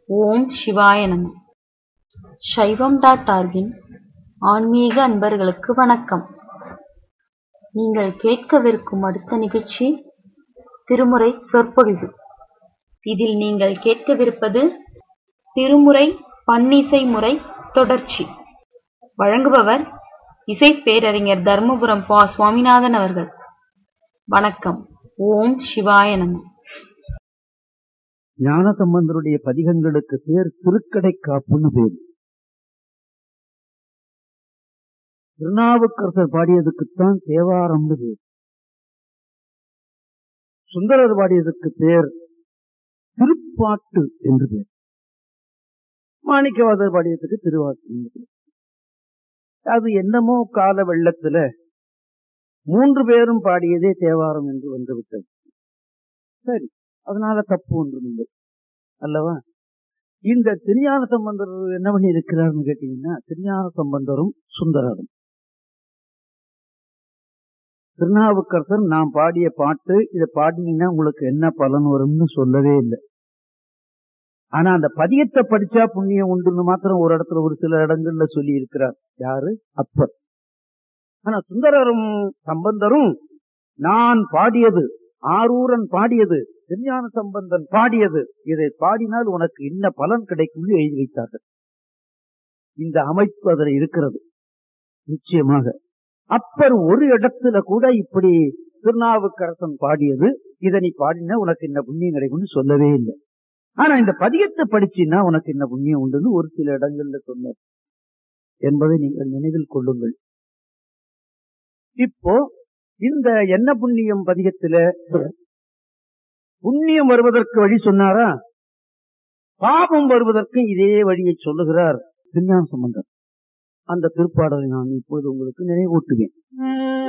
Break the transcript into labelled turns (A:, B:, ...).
A: ஓம் சிவாய நம சைவம் டாட் ஆர்கின் ஆன்மீக அன்பர்களுக்கு வணக்கம் நீங்கள் கேட்கவிருக்கும் அடுத்த நிகழ்ச்சி திருமுறை சொற்பொழிவு இதில் நீங்கள் கேட்கவிருப்பது திருமுறை பன்னிசை முறை தொடர்ச்சி வழங்குபவர் இசை பேரறிஞர் தர்மபுரம் பா சுவாமிநாதன் அவர்கள் வணக்கம் ஓம் சிவாய நம
B: ஞானசம்பந்தருடைய பதிகங்களுக்கு பேர் திருக்கடை காப்புன்னு பேர் திருநாவுக்கரசர் பாடியதுக்குத்தான் தேவாரம்னு பேர் சுந்தரர் பாடியதுக்கு பேர் திருப்பாட்டு என்று பேர் மாணிக்கவாதர் பாடியதுக்கு திருவாட்டு என்று பேர் அது என்னமோ கால வெள்ளத்துல மூன்று பேரும் பாடியதே தேவாரம் என்று வந்துவிட்டது சரி அதனால தப்பு ஒன்றும் இல்லை அல்லவா இந்த திருஞான சம்பந்தர் என்ன பண்ணி இருக்கிறார்னு கேட்டீங்கன்னா திருஞான சம்பந்தரும் சுந்தரரும் திருநாவுக்கரசர் நான் பாடிய பாட்டு இதை பாடினீங்கன்னா உங்களுக்கு என்ன பலன் வரும்னு சொல்லவே இல்லை ஆனா அந்த பதியத்தை படிச்சா புண்ணியம் உண்டுன்னு மாத்திரம் ஒரு இடத்துல ஒரு சில இடங்கள்ல சொல்லி இருக்கிறார் யாரு அப்பர் ஆனா சுந்தரரும் சம்பந்தரும் நான் பாடியது ஆரூரன் பாடியது திருஞான சம்பந்தன் பாடியது இதை பாடினால் உனக்கு இன்ன பலன் கிடைக்கும் எழுதி வைத்தார்கள் இந்த அமைப்பு அதில் இருக்கிறது நிச்சயமாக அப்பர் ஒரு இடத்துல கூட இப்படி திருநாவுக்கரசன் பாடியது இதை நீ பாடினா உனக்கு என்ன புண்ணியம் கிடைக்கும்னு சொல்லவே இல்லை ஆனா இந்த பதியத்தை படிச்சின்னா உனக்கு என்ன புண்ணியம் உண்டுன்னு ஒரு சில இடங்கள்ல சொன்னார் என்பதை நீங்கள் நினைவில் கொள்ளுங்கள் இப்போ இந்த என்ன புண்ணியம் பதிகத்துல புண்ணியம் வருவதற்கு வழி சொன்னாரா பாபம் வருவதற்கு இதே வழியை சொல்லுகிறார் திருஞான சம்பந்தர் அந்த திருப்பாடலை நான் இப்போது உங்களுக்கு நினைவூட்டுவேன்